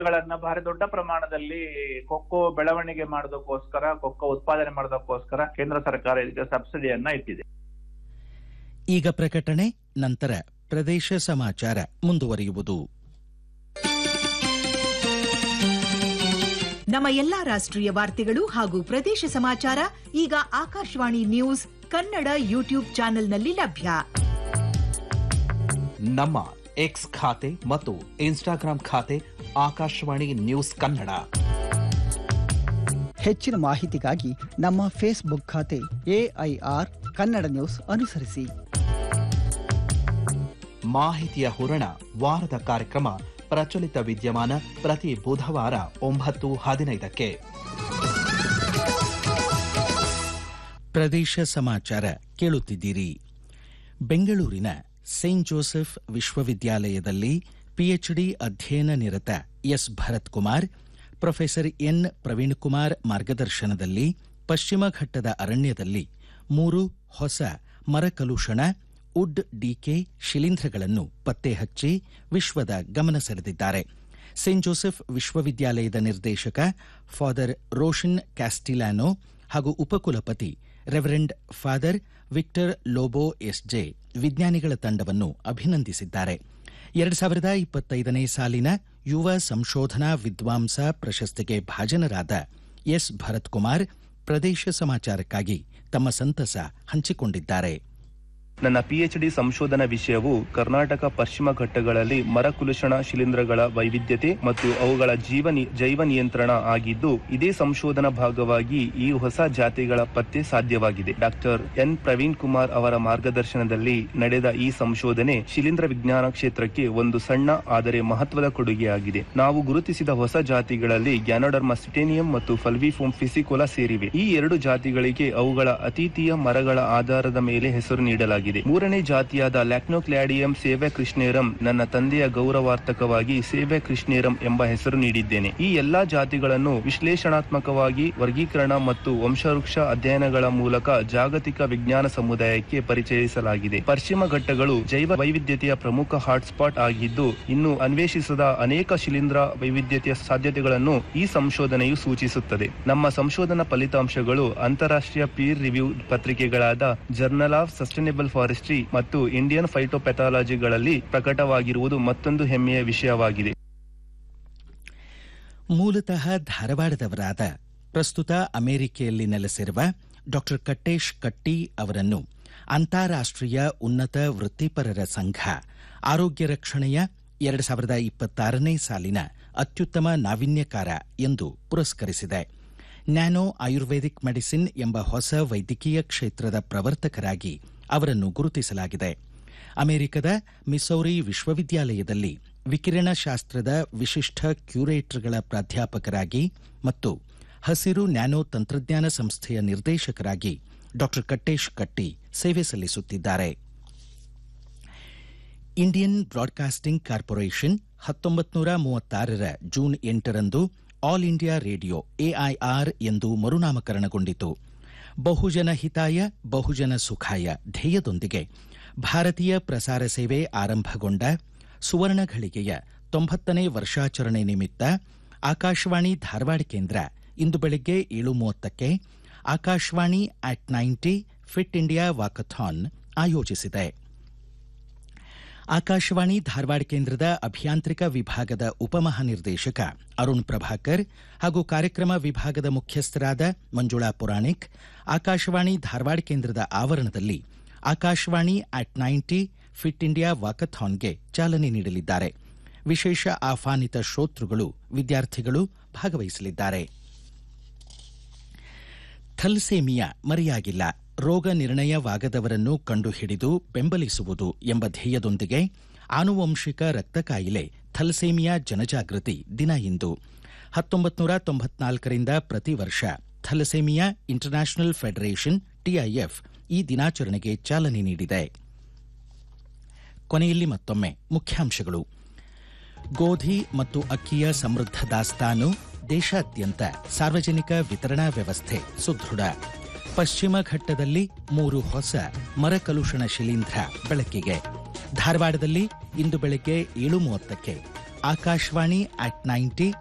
ಗಳನ್ನ ಭಾರಿ ದೊಡ್ಡ ಪ್ರಮಾಣದಲ್ಲಿ ಕೊಕ್ಕೋ ಬೆಳವಣಿಗೆ ಮಾಡೋದಕ್ಕೋಸ್ಕರ ಕೊಕ್ಕೋ ಉತ್ಪಾದನೆ ಮಾಡೋದಕ್ಕೋಸ್ಕರ ಕೇಂದ್ರ ಸರ್ಕಾರ ಇದಕ್ಕೆ ಸಬ್ಸಿಡಿಯನ್ನ ಇಟ್ಟಿದೆ ಈಗ ಪ್ರಕಟಣೆ ನಂತರ ಪ್ರದೇಶ ಸಮಾಚಾರ ಮುಂದುವರಿಯುವುದು ನಮ್ಮ ಎಲ್ಲಾ ರಾಷ್ಟ್ರೀಯ ವಾರ್ತೆಗಳು ಹಾಗೂ ಪ್ರದೇಶ ಸಮಾಚಾರ ಈಗ ಆಕಾಶವಾಣಿ ನ್ಯೂಸ್ ಕನ್ನಡ ಯೂಟ್ಯೂಬ್ ಚಾನೆಲ್ನಲ್ಲಿ ಲಭ್ಯ ನಮ್ಮ ಎಕ್ಸ್ ಖಾತೆ ಮತ್ತು ಇನ್ಸ್ಟಾಗ್ರಾಂ ಖಾತೆ ಆಕಾಶವಾಣಿ ನ್ಯೂಸ್ ಕನ್ನಡ ಹೆಚ್ಚಿನ ಮಾಹಿತಿಗಾಗಿ ನಮ್ಮ ಫೇಸ್ಬುಕ್ ಖಾತೆ ಎಐಆರ್ ಕನ್ನಡ ನ್ಯೂಸ್ ಅನುಸರಿಸಿ ಮಾಹಿತಿಯ ಹೂರಣ ವಾರದ ಕಾರ್ಯಕ್ರಮ ಪ್ರಚಲಿತ ವಿದ್ಯಮಾನ ಪ್ರತಿ ಬುಧವಾರ ಒಂಬತ್ತು ಹದಿನೈದಕ್ಕೆ ಪ್ರದೇಶ ಸಮಾಚಾರ ಕೇಳುತ್ತಿದ್ದೀರಿ ಬೆಂಗಳೂರಿನ ಸೇಂಟ್ ಜೋಸೆಫ್ ವಿಶ್ವವಿದ್ಯಾಲಯದಲ್ಲಿ ಪಿಎಚ್ಡಿ ಅಧ್ಯಯನ ನಿರತ S Bharath Kumar professor N Praveen Kumar ಮಾರ್ಗದರ್ಶನದಲ್ಲಿ ಪಶ್ಚಿಮ ಘಟ್ಟದ ಅರಣ್ಯದಲ್ಲಿ ಮೂರು ಹೊಸ ಮರಕಲುಷಣ ಉಡ್ ಡಿಕೆ ಶಿಲೀಂಧ್ರಗಳನ್ನು ಪತ್ತೆ ಹಚ್ಚಿ ವಿಶ್ವದ ಗಮನ ಸೆಳೆದಿದ್ದಾರೆ ಸೇಂಟ್ ಜೋಸೆಫ್ ವಿಶ್ವವಿದ್ಯಾಲಯದ ನಿರ್ದೇಶಕ ಫಾದರ್ ರೋಷನ್ ಕ್ಯಾಸ್ಟಿಲಾನೋ ಹಾಗೂ ಉಪಕುಲಪತಿ reverend father Victor Lobo SJ ವಿಜ್ಞಾನಿಗಳ ತಂಡವನ್ನು ಅಭಿನಂದಿಸಿದ್ದಾರೆ ಎರಡು ಸಾವಿರದ ಇಪ್ಪತ್ತೈದನೇ ಸಾಲಿನ ಯುವ ಸಂಶೋಧನಾ ವಿದ್ವಾಂಸ ಪ್ರಶಸ್ತಿಗೆ ಭಾಜನರಾದ ಎಸ್ ಭರತ್ ಕುಮಾರ್ ಪ್ರದೇಶ ಸಮಾಚಾರಕ್ಕಾಗಿ ತಮ್ಮ ಸಂತಸ ಹಂಚಿಕೊಂಡಿದ್ದಾರೆ ನನ್ನ ಪಿಎಚ್ಡಿ ಸಂಶೋಧನಾ ವಿಷಯವು ಕರ್ನಾಟಕ ಪಶ್ಚಿಮ ಘಟ್ಟಗಳಲ್ಲಿ ಮರಕುಲುಷಣ ಶಿಲೀಂಧ್ರಗಳ ವೈವಿಧ್ಯತೆ ಮತ್ತು ಅವುಗಳ ಜೀವ ನಿ- ಜೈವ ನಿಯಂತ್ರಣ ಆಗಿದ್ದು ಇದೇ ಸಂಶೋಧನಾ ಭಾಗವಾಗಿ ಈ ಹೊಸ ಜಾತಿಗಳ ಪತ್ತೆ ಸಾಧ್ಯವಾಗಿದೆ ಡಾಕ್ಟರ್ ಎನ್ ಪ್ರವೀಣ್ ಕುಮಾರ್ ಅವರ ಮಾರ್ಗದರ್ಶನದಲ್ಲಿ ನಡೆದ ಈ ಸಂಶೋಧನೆ ಶಿಲೀಂಧ್ರ ವಿಜ್ಞಾನ ಕ್ಷೇತ್ರಕ್ಕೆ ಒಂದು ಸಣ್ಣ ಆದರೆ ಮಹತ್ವದ ಕೊಡುಗೆಯಾಗಿದೆ ನಾವು ಗುರುತಿಸಿದ ಹೊಸ ಜಾತಿಗಳಲ್ಲಿ ಗ್ಯಾನೋಡರ್ಮಾ ಸಿಟೇನಿಯಂ ಮತ್ತು ಫಲ್ವಿಫೋಮ್ ಫಿಸಿಕೋಲಾ ಸೇರಿವೆ ಈ ಎರಡು ಜಾತಿಗಳಿಗೆ ಅವುಗಳ ಅತೀತೀಯ ಮರಗಳ ಆಧಾರದ ಮೇಲೆ ಹೆಸರು ನೀಡಲಾಗಿದೆ ಮೂರನೇ ಜಾತಿಯಾದ ಲ್ಯಾಕ್ನೋಕ್ಲಾಡಿಯಂ ಸೇವೆ ಕೃಷ್ಣೇರಂ ನನ್ನ ತಂದೆಯ ಗೌರವಾರ್ಥಕವಾಗಿ ಸೇವೆ ಕೃಷ್ಣೇರಂ ಎಂಬ ಹೆಸರು ನೀಡಿದ್ದೇನೆ ಈ ಎಲ್ಲಾ ಜಾತಿಗಳನ್ನು ವಿಶ್ಲೇಷಣಾತ್ಮಕವಾಗಿ ವರ್ಗೀಕರಣ ಮತ್ತು ವಂಶವೃಕ್ಷ ಅಧ್ಯಯನಗಳ ಮೂಲಕ ಜಾಗತಿಕ ವಿಜ್ಞಾನ ಸಮುದಾಯಕ್ಕೆ ಪರಿಚಯಿಸಲಾಗಿದೆ ಪಶ್ಚಿಮ ಘಟ್ಟಗಳು ಜೈವ ವೈವಿಧ್ಯತೆಯ ಪ್ರಮುಖ ಹಾಟ್ಸ್ಪಾಟ್ ಆಗಿದ್ದು ಇನ್ನು ಅನ್ವೇಷಿಸದ ಅನೇಕ ಶಿಲೀಂಧ್ರ ವೈವಿಧ್ಯತೆಯ ಸಾಧ್ಯತೆಗಳನ್ನು ಈ ಸಂಶೋಧನೆಯು ಸೂಚಿಸುತ್ತದೆ ನಮ್ಮ ಸಂಶೋಧನಾ ಫಲಿತಾಂಶಗಳು ಅಂತಾರಾಷ್ಟ್ರೀಯ ಪೀರ್ ರಿವ್ಯೂ ಪತ್ರಿಕೆಗಳಾದ ಜರ್ನಲ್ ಆಫ್ ಸಸ್ಟೈನಬಲ್ ಫಾರೆಸ್ಟ್ರಿ ಮತ್ತು ಇಂಡಿಯನ್ ಫೈಟೋಪೆಥಾಲಜಿಗಳಲ್ಲಿ ಪ್ರಕಟವಾಗಿರುವುದು ಮತ್ತೊಂದು ಹೆಮ್ಮೆಯ ವಿಷಯವಾಗಿದೆ ಮೂಲತಃ ಧಾರವಾಡದವರಾದ ಪ್ರಸ್ತುತ ಅಮೆರಿಕೆಯಲ್ಲಿ ನೆಲೆಸಿರುವ ಡಾಕ್ಟರ್ ಕಟ್ಟೇಶ್ ಕಟ್ಟಿ ಅವರನ್ನು ಅಂತಾರಾಷ್ಟ್ರೀಯ ಉನ್ನತ ವೃತ್ತಿಪರರ ಸಂಘ ಆರೋಗ್ಯ ರಕ್ಷಣೆಯ ಎರಡು ಸಾವಿರದ ಇಪ್ಪತ್ತಾರನೇ ಸಾಲಿನ ಅತ್ಯುತ್ತಮ ನಾವೀನ್ಯಕಾರ ಎಂದು ಪುರಸ್ಕರಿಸಿದೆ ನ್ಯಾನೋ ಆಯುರ್ವೇದಿಕ್ ಮೆಡಿಸಿನ್ ಎಂಬ ಹೊಸ ವೈದ್ಯಕೀಯ ಕ್ಷೇತ್ರದ ಪ್ರವರ್ತಕರಾಗಿ ಅವರನ್ನು ಗುರುತಿಸಲಾಗಿದೆ ಅಮೆರಿಕದ ಮಿಸೌರಿ ವಿಶ್ವವಿದ್ಯಾಲಯದಲ್ಲಿ ವಿಕಿರಣಶಾಸ್ತ್ರದ ವಿಶಿಷ್ಟ ಕ್ಯೂರೇಟರ್ಗಳ ಪ್ರಾಧ್ಯಾಪಕರಾಗಿ ಮತ್ತು ಹಸಿರು ನ್ಯಾನೋ ತಂತ್ರಜ್ಞಾನ ಸಂಸ್ಥೆಯ ನಿರ್ದೇಶಕರಾಗಿ ಡಾಕ್ಟರ್ ಕಟ್ಟೇಶ್ ಕಟ್ಟಿ ಸೇವೆ ಸಲ್ಲಿಸುತ್ತಿದ್ದಾರೆ ಇಂಡಿಯನ್ ಬ್ರಾಡ್ಕಾಸ್ಟಿಂಗ್ ಕಾರ್ಪೊರೇಷನ್ ಹತ್ತೊಂಬತ್ತು ನೂರ ಮೂವತ್ತಾರರ ಜೂನ್ ಎಂಟರಂದು ಆಲ್ ಇಂಡಿಯಾ ರೇಡಿಯೋ ಎಐಆರ್ ಎಂದು ಮರುನಾಮಕರಣಗೊಂಡಿತು ಬಹುಜನ ಹಿತಾಯ ಬಹುಜನ ಸುಖಾಯ ಧ್ಯೇಯದೊಂದಿಗೆ ಭಾರತೀಯ ಪ್ರಸಾರ ಸೇವೆ ಆರಂಭಗೊಂಡ ಸುವರ್ಣ ಘಳಿಗೆಯ ತೊಂಬತ್ತನೇ ವರ್ಷಾಚರಣೆ ನಿಮಿತ್ತ ಆಕಾಶವಾಣಿ ಧಾರವಾಡ ಕೇಂದ್ರ ಇಂದು ಬೆಳಗ್ಗೆ ಏಳು ಮೂವತ್ತಕ್ಕೆ Akashvani at ninety fit India walkathon ಆಯೋಜಿಸಿದೆ ಆಕಾಶವಾಣಿ ಧಾರವಾಡ ಕೇಂದ್ರದ ಅಭಿಯಾಂತ್ರಿಕ ವಿಭಾಗದ ಉಪಮಹಾನಿರ್ದೇಶಕ ಅರುಣ್ ಪ್ರಭಾಕರ್ ಹಾಗೂ ಕಾರ್ಯಕ್ರಮ ವಿಭಾಗದ ಮುಖ್ಯಸ್ಥರಾದ ಮಂಜುಳಾ ಪುರಾಣಿಕ್ ಆಕಾಶವಾಣಿ ಧಾರವಾಡ ಕೇಂದ್ರದ ಆವರಣದಲ್ಲಿ Akashvani at ninety fit India ವಾಕಥಾನ್ಗೆ ಚಾಲನೆ ನೀಡಲಿದ್ದಾರೆ ವಿಶೇಷ ಆಹ್ವಾನಿತ ಶ್ರೋತೃಗಳು ವಿದ್ಯಾರ್ಥಿಗಳು ಭಾಗವಹಿಸಲಿದ್ದಾರೆ ಥಲ್ಸೇಮಿಯಾ ಮರೆಯಾಗಿಲ್ಲ ರೋಗ ನಿರ್ಣಯವಾಗದವರನ್ನು ಕಂಡುಹಿಡಿದು ಬೆಂಬಲಿಸುವುದು ಎಂಬ ಧ್ಯೇಯದೊಂದಿಗೆ ಆನುವಂಶಿಕ ರಕ್ತ ಕಾಯಿಲೆ ಥಲ್ಸೇಮಿಯಾ ಜನಜಾಗೃತಿ ದಿನ ಇಂದು ಹತ್ತೊಂಬತ್ತು ನೂರ ತೊಂಬತ್ನಾಲ್ಕರಿಂದ ಪ್ರತಿ ವರ್ಷ ಥಲಸೇಮಿಯಾ ಇಂಟರ್ನ್ಯಾಷನಲ್ ಫೆಡರೇಷನ್ ಟಿಐಎಫ್ ಈ ದಿನಾಚರಣೆಗೆ ಚಾಲನೆ ನೀಡಿದೆ ಕೊನೆಯಲ್ಲಿ ಮತ್ತೊಮ್ಮೆ ಮುಖ್ಯಾಂಶಗಳು ಗೋಧಿ ಮತ್ತು ಅಕ್ಕಿಯ ಸಮೃದ್ಧ ದಾಸ್ತಾನು ದೇಶಾದ್ಯಂತ ಸಾರ್ವಜನಿಕ ವಿತರಣಾ ವ್ಯವಸ್ಥೆ ಸುದೃಢ ಪಶ್ಚಿಮ ಘಟ್ಟದಲ್ಲಿ ಮೂರು ಹೊಸ ಮರಕಲುಷಣ ಶಿಲೀಂಧ್ರ ಬೆಳಕಿಗೆ ಧಾರವಾಡದಲ್ಲಿ ಇಂದು ಬೆಳಗ್ಗೆ ಏಳು ಮೂವತ್ತಕ್ಕೆ ಆಕಾಶವಾಣಿ ಅಟ್ ನೈಂಟಿ